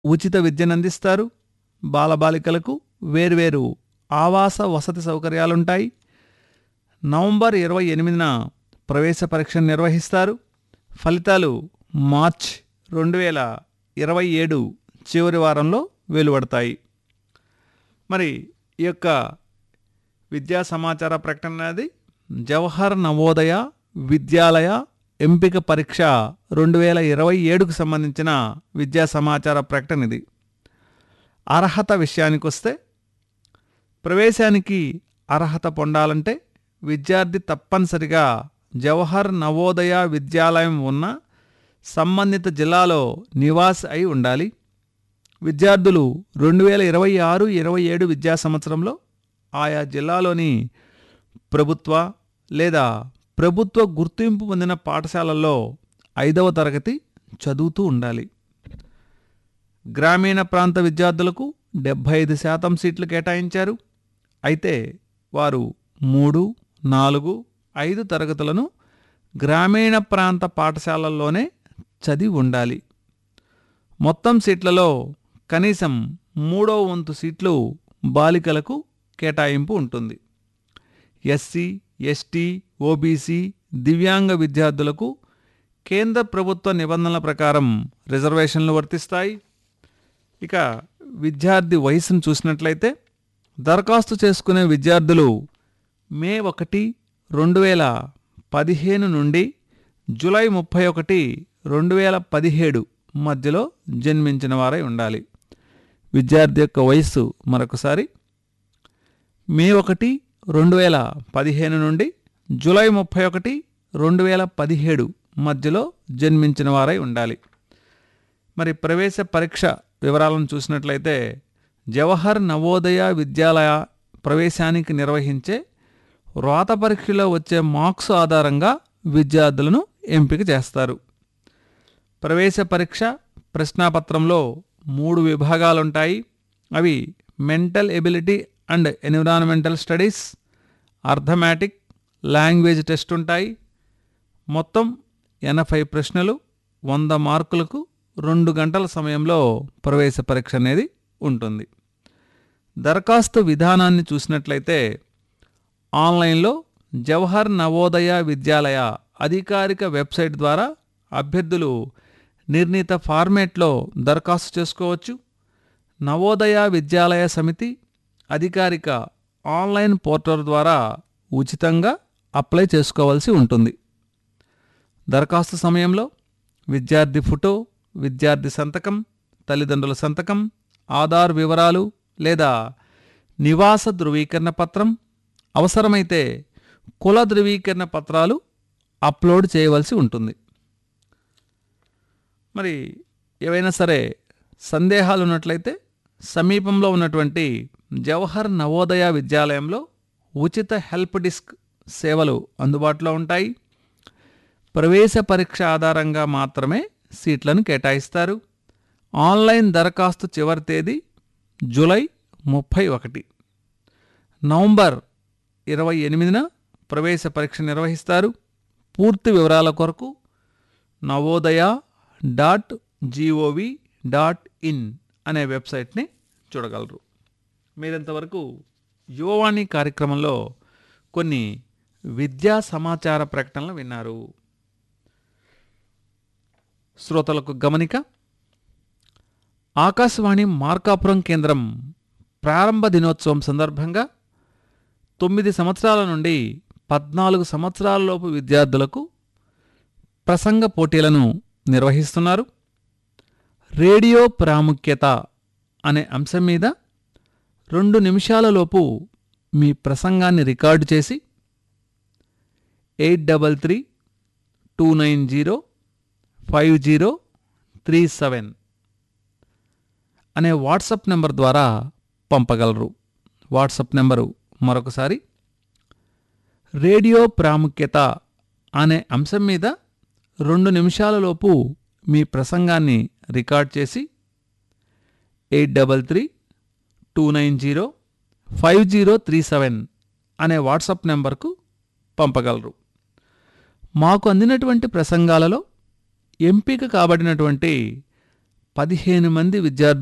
ఉచిత విద్యనందిస్తారు బాలబాలికలకు వేర్వేరు ఆవాస వసతి సౌకర్యాలుంటాయి నవంబర్ ఇరవై ఎనిమిదిన ప్రవేశ పరీక్ష నిర్వహిస్తారు ఫలితాలు మార్చ్ రెండు వేల ఇరవై ఏడు చివరి వారంలో వెలువడతాయి మరి ఈ యొక్క విద్యా సమాచార ప్రకటన అనేది జవహర్ నవోదయ విద్యాలయ ఎంపిక పరీక్ష రెండు వేల ఇరవై ఏడుకు సంబంధించిన విద్యా సమాచార ప్రకటన ఇది అర్హత విషయానికి వస్తే ప్రవేశానికి అర్హత పొందాలంటే విద్యార్థి తప్పనిసరిగా జవహర్ నవోదయ విద్యాలయం ఉన్న సంబంధిత జిల్లాలో నివాస్ అయి ఉండాలి విద్యార్థులు రెండు వేల ఇరవై ఆరు ఇరవై ఏడు విద్యా సంవత్సరంలో ఆయా జిల్లాలోని ప్రభుత్వ లేదా ప్రభుత్వ గుర్తింపు పొందిన పాఠశాలల్లో ఐదవ తరగతి చదువుతూ ఉండాలి గ్రామీణ ప్రాంత విద్యార్థులకు డెబ్భై ఐదు శాతం సీట్లు కేటాయించారు అయితే వారు మూడు నాలుగు ఐదు తరగతులను గ్రామీణ ప్రాంత పాఠశాలల్లోనే చదివి ఉండాలి మొత్తం సీట్లలో కనీసం మూడో వంతు సీట్లు బాలికలకు కేటాయింపు ఉంటుంది ఎస్సీ ఎస్టీ ఓబీసీ దివ్యాంగ విద్యార్థులకు కేంద్ర ప్రభుత్వ నిబంధనల ప్రకారం రిజర్వేషన్లు వర్తిస్తాయి ఇక విద్యార్థి వయసును చూసినట్లయితే దరఖాస్తు చేసుకునే విద్యార్థులు మే ఒకటి రెండు వేల పదిహేను నుండి జూలై ముప్పై ఒకటి రెండు వేల పదిహేడు మధ్యలో జన్మించిన వారై ఉండాలి విద్యార్థి యొక్క వయస్సు మరొకసారి మే ఒకటి రెండు వేల పదిహేను నుండి జూలై ముప్పై ఒకటి రెండు వేల పదిహేడు మధ్యలో జన్మించిన వారై ఉండాలి మరి ప్రవేశ పరీక్ష వివరాలను చూసినట్లయితే జవహర్ నవోదయ విద్యాలయ ప్రవేశానికి నిర్వహించే వ్రాత పరీక్షలో వచ్చే మార్క్స్ ఆధారంగా విద్యార్థులను ఎంపిక చేస్తారు ప్రవేశ పరీక్ష ప్రశ్నాపత్రంలో మూడు విభాగాలుంటాయి అవి mental ability and environmental studies arithmetic language test ఉంటాయి మొత్తం ఎనభై ప్రశ్నలు వంద మార్కులకు రెండు గంటల సమయంలో ప్రవేశ పరీక్ష అనేది ఉంటుంది దరఖాస్తు విధానాన్ని చూసినట్లయితే ఆన్లైన్లో జవహర్ నవోదయ విద్యాలయ అధికారిక వెబ్సైట్ ద్వారా అభ్యర్థులు నిర్ణీత ఫార్మేట్లో దరఖాస్తు చేసుకోవచ్చు నవోదయ విద్యాలయ సమితి అధికారిక ఆన్లైన్ పోర్టల్ ద్వారా ఉచితంగా అప్లై చేసుకోవాల్సి ఉంటుంది దరఖాస్తు సమయంలో విద్యార్థి ఫోటో విద్యార్థి సంతకం తల్లిదండ్రుల సంతకం ఆధార్ వివరాలు లేదా నివాస ధృవీకరణ పత్రం అవసరమైతే కుల ధృవీకరణ పత్రాలు అప్లోడ్ చేయవలసి ఉంటుంది మరి ఏవైనా సరే సందేహాలు ఉన్నట్లయితే సమీపంలో ఉన్నటువంటి జవహర్ నవోదయ విద్యాలయంలో ఉచిత హెల్ప్ డిస్క్ సేవలు అందుబాటులో ఉంటాయి ప్రవేశ పరీక్ష ఆధారంగా మాత్రమే సీట్లను కేటాయిస్తారు ఆన్లైన్ దరఖాస్తు చివరి తేదీ జూలై ముప్పై ఒకటి నవంబర్ ఇరవై ఎనిమిదిన ప్రవేశ పరీక్ష నిర్వహిస్తారు పూర్తి వివరాల కొరకు Navodaya dot GOV dot in అనే వెబ్సైట్ని చూడగలరు మీరింతవరకు యువవాణి కార్యక్రమంలో కొన్ని విద్యా సమాచార ప్రకటనలు విన్నారు శ్రోతలకు గమనిక ఆకాశవాణి మార్కాపురం కేంద్రం ప్రారంభ దినోత్సవం సందర్భంగా తొమ్మిది సంవత్సరాల నుండి పద్నాలుగు సంవత్సరాలలోపు విద్యార్థులకు ప్రసంగ పోటీలను నిర్వహిస్తున్నారు రేడియో ప్రాముఖ్యత అనే అంశం మీద రెండు నిమిషాలలోపు మీ ప్రసంగాన్ని రికార్డు చేసి eight double three two nine zero five zero three seven అనే వాట్సాప్ నెంబర్ ద్వారా పంపగలరు వాట్సాప్ నెంబరు మరొకసారి రేడియో ప్రాముఖ్యత అనే అంశం మీద రెండు నిమిషాలలోపు మీ ప్రసంగాన్ని రికార్డ్ చేసి eight double three two nine zero five zero three seven అనే వాట్సాప్ నెంబర్కు పంపగలరు మాకు అందినటువంటి ప్రసంగాలలో ఎంపిక కాబడినటువంటి పదిహేను మంది విద్యార్థులు